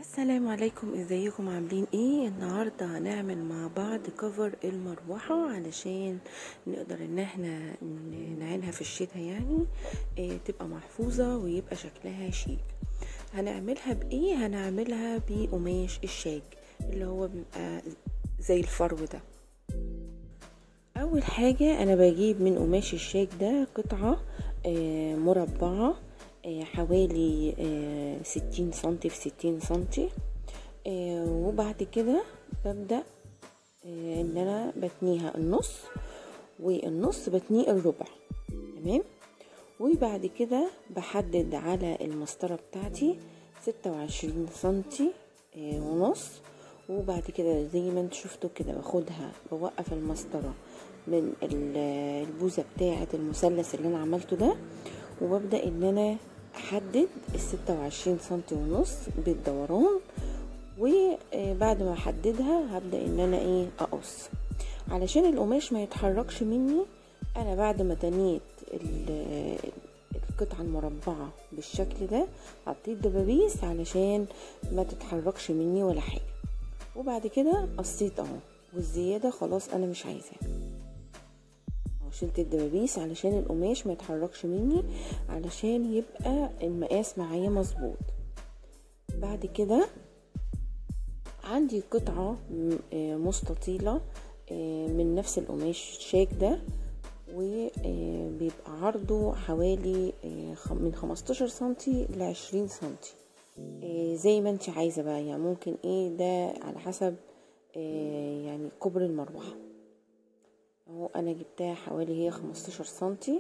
السلام عليكم ازيكم عاملين ايه النهاردة هنعمل مع بعض كفر المروحة علشان نقدر ان احنا ن- نعينها في الشتاء يعني إيه تبقى محفوظة ويبقى شكلها شيك هنعملها بايه هنعملها بقماش الشاج اللي هو بيبقى زي الفرو ده اول حاجة انا بجيب من قماش الشاج ده قطعة آه، مربعة آه، حوالي آه، ستين سنتي في ستين سنتي آه، وبعد كده ببدأ آه، ان انا بتنيها النص والنص بتنيه الربع تمام وبعد كده بحدد على المسطرة بتاعتي ستة وعشرين سنتي آه، ونص وبعد كده زي ما انتوا شفتوا كده باخدها بوقف المسطرة من ال- البوزة بتاعة المثلث اللي انا عملته ده وببدأ ان انا احدد الستة وعشرين سنتي ونص بالدوران وبعد ما احددها هبدأ ان انا ايه اقص علشان القماش ما يتحركش مني انا بعد ما تنيت ال- القطعة المربعة بالشكل ده حطيت دبابيس علشان ما تتحركش مني ولا حاجة وبعد كده قصيت اهو والزيادة خلاص انا مش عايزاها اهو شلت الدبابيس علشان القماش ما يتحركش مني علشان يبقى المقاس معايا مظبوط بعد كده عندي قطعة م- آه مستطيلة آه من نفس القماش الشاك ده وبيبقى عرضه حوالي آه، خ- من 15 سنتي ل 20 سنتي آه، زي ما انت عايزة بقى يعني ممكن ايه ده على حسب آه، يعني كبر المروحة اهو انا جبتها حوالي هي 15 سنتي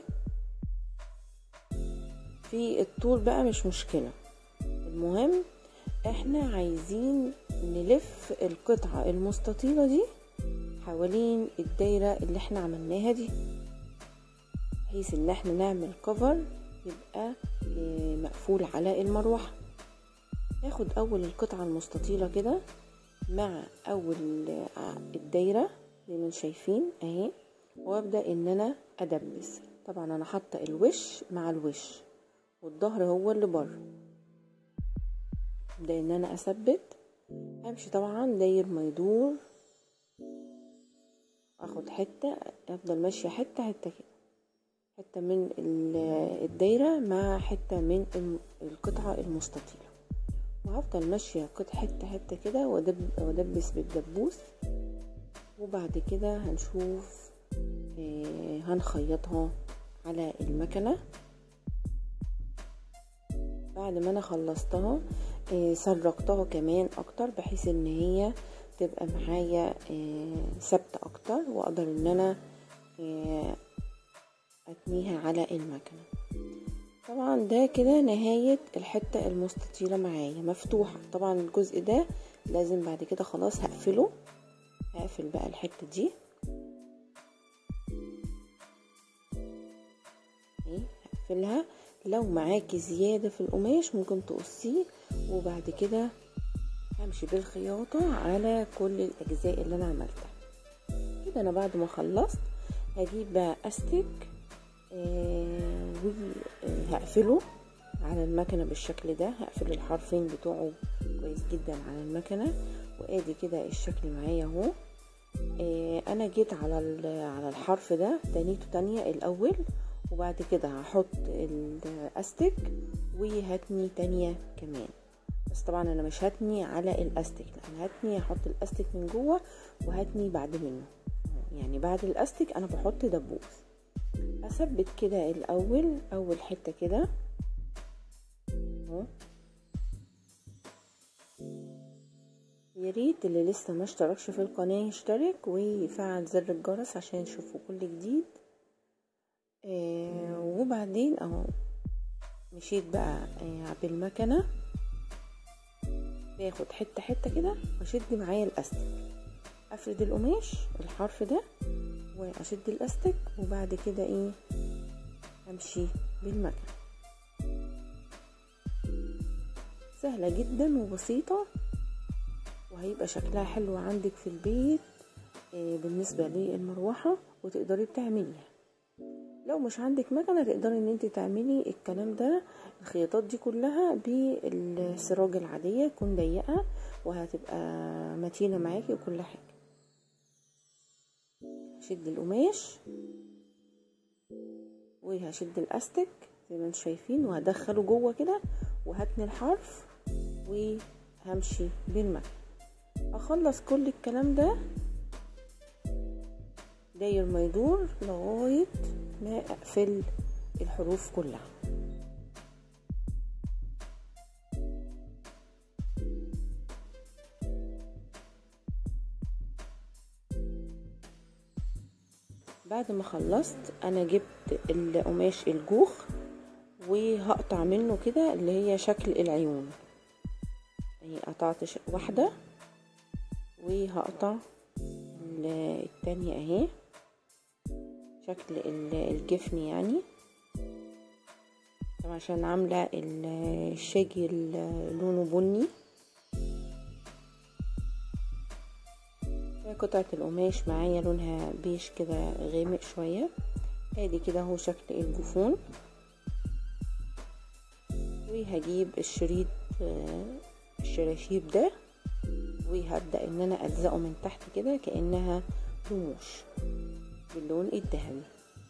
في الطول بقى مش مشكلة المهم احنا عايزين نلف القطعة المستطيلة دي حوالين الدايرة اللي احنا عملناها دي بحيث ان احنا نعمل كفر يبقى اه، مقفول على المروحة اخد اول القطعة المستطيلة كده مع اول اه، الدايرة زي ما انتم شايفين اهي وابدأ ان انا ادبس طبعا انا حاطة الوش مع الوش والظهر هو اللي بره ابدأ ان انا اثبت امشي طبعا داير ما يدور اخد حتة افضل ماشية حتة حتة كده حتة من ال- الدايرة مع حتة من الم- القطعة المستطيلة وهفضل ماشية قط حتة حتة كده وأدب وادبس بالدبوس وبعد كده هنشوف آه، هنخيطها على المكنة بعد ما انا خلصتها آه، سرقتها كمان اكتر بحيث ان هي تبقى معايا آه، ثابته اكتر واقدر ان انا آه، اتنيها على المكنه طبعا ده كده نهاية الحتة المستطيلة معايا مفتوحة طبعا الجزء ده لازم بعد كده خلاص هقفله هقفل بقى الحتة دي اهي هقفلها لو معاكي زيادة في القماش ممكن تقصيه وبعد كده همشي بالخياطة على كل الأجزاء اللي أنا عملتها كده أنا بعد ما خلصت هجيب بقى أستك آه وهقفله على المكنة بالشكل ده هقفل الحرفين بتوعه كويس جدا على المكنة وادي كده الشكل معايا اهو آه انا جيت على ال- على الحرف ده تانيته تانية الاول وبعد كده هحط الاستك وهتني تانية كمان بس طبعا انا مش هتني على الاستك لا انا هتني هحط الاستك من جوه وهتني بعد منه يعني بعد الاستك انا بحط دبوس اثبت كده الاول اول حته كده اهو يا ريت اللي لسه ما اشتركش في القناه يشترك ويفعل زر الجرس عشان يشوفوا كل جديد آه وبعدين اهو مشيت بقى آه بالمكنه باخد حته حته كده واشد معايا الاستك افرد القماش الحرف ده واشد الاستك وبعد كده ايه امشي بالمكنه سهله جدا وبسيطه وهيبقى شكلها حلو عندك في البيت آه، بالنسبه للمروحه وتقدري تعمليها لو مش عندك مكنه تقدري ان انت تعملي الكلام ده الخياطات دي كلها بالسراج العاديه تكون ضيقه وهتبقى متينه معاكي وكل حاجه هشد القماش وهشد الاستك زي ما انتم شايفين وهدخله جوه كده وهتني الحرف وهمشي بالمكنه اخلص كل الكلام ده داير ما يدور لغايه ما اقفل الحروف كلها بعد ما خلصت انا جبت القماش الجوخ وهقطع منه كده اللي هي شكل العيون اهي قطعت واحدة وهقطع التانية اهي شكل الجفن يعني طبعا عشان عاملة الشاجي لونه بني قطعة القماش معايا لونها بيش كده غامق شوية ادي كده اهو شكل الجفون وهجيب الشريط الشراشيب ده وهبدأ ان انا الزقه من تحت كده كأنها رموش باللون الذهبي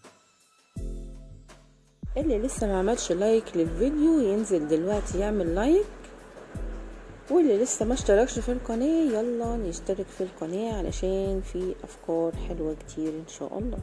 اللي لسه ما عملش لايك للفيديو ينزل دلوقتي يعمل لايك واللي لسه ما اشتركش في القناة يلا نشترك في القناة علشان في افكار حلوة كتير ان شاء الله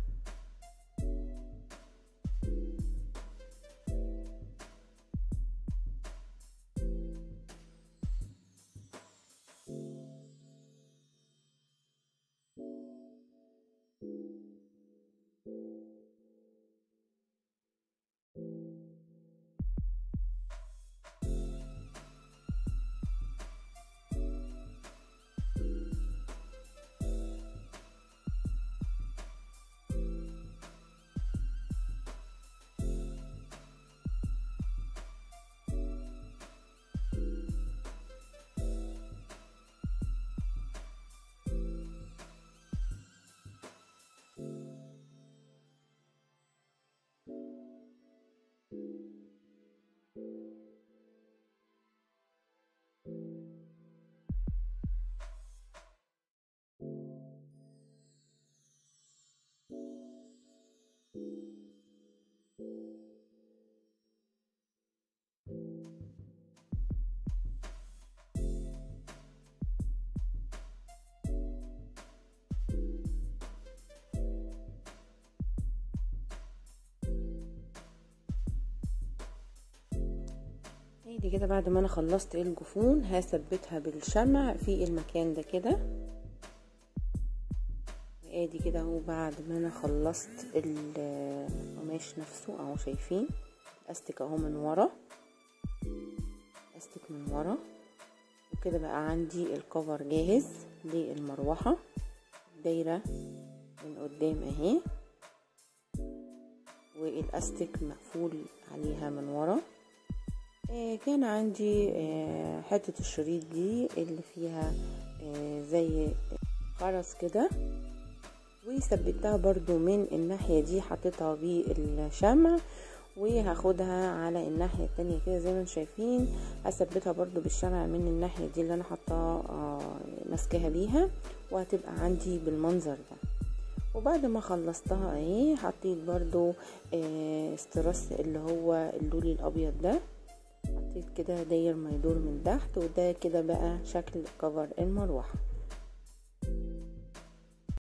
ادي كده بعد ما انا خلصت الجفون هثبتها بالشمع في المكان ده كده ادي كده اهو بعد ما انا خلصت القماش نفسه اهو شايفين الاستك اهو من ورا استك من ورا وكده بقى عندي الكفر جاهز للمروحة دايرة من قدام اهي والاستك مقفول عليها من ورا كان عندي حتة الشريط دي اللي فيها زي خرز كده وثبتها برضو من الناحية دي حطيتها بالشمع وهاخدها على الناحية التانية كده زي ما انتم شايفين هثبتها برضو بالشمع من الناحية دي اللي انا حطاها ماسكاها بيها وهتبقى عندي بالمنظر ده وبعد ما خلصتها اهي حطيت برضو استرس اللي هو اللولي الابيض ده حطيت كده داير ما يدور من تحت وده كده بقى شكل كفر المروحه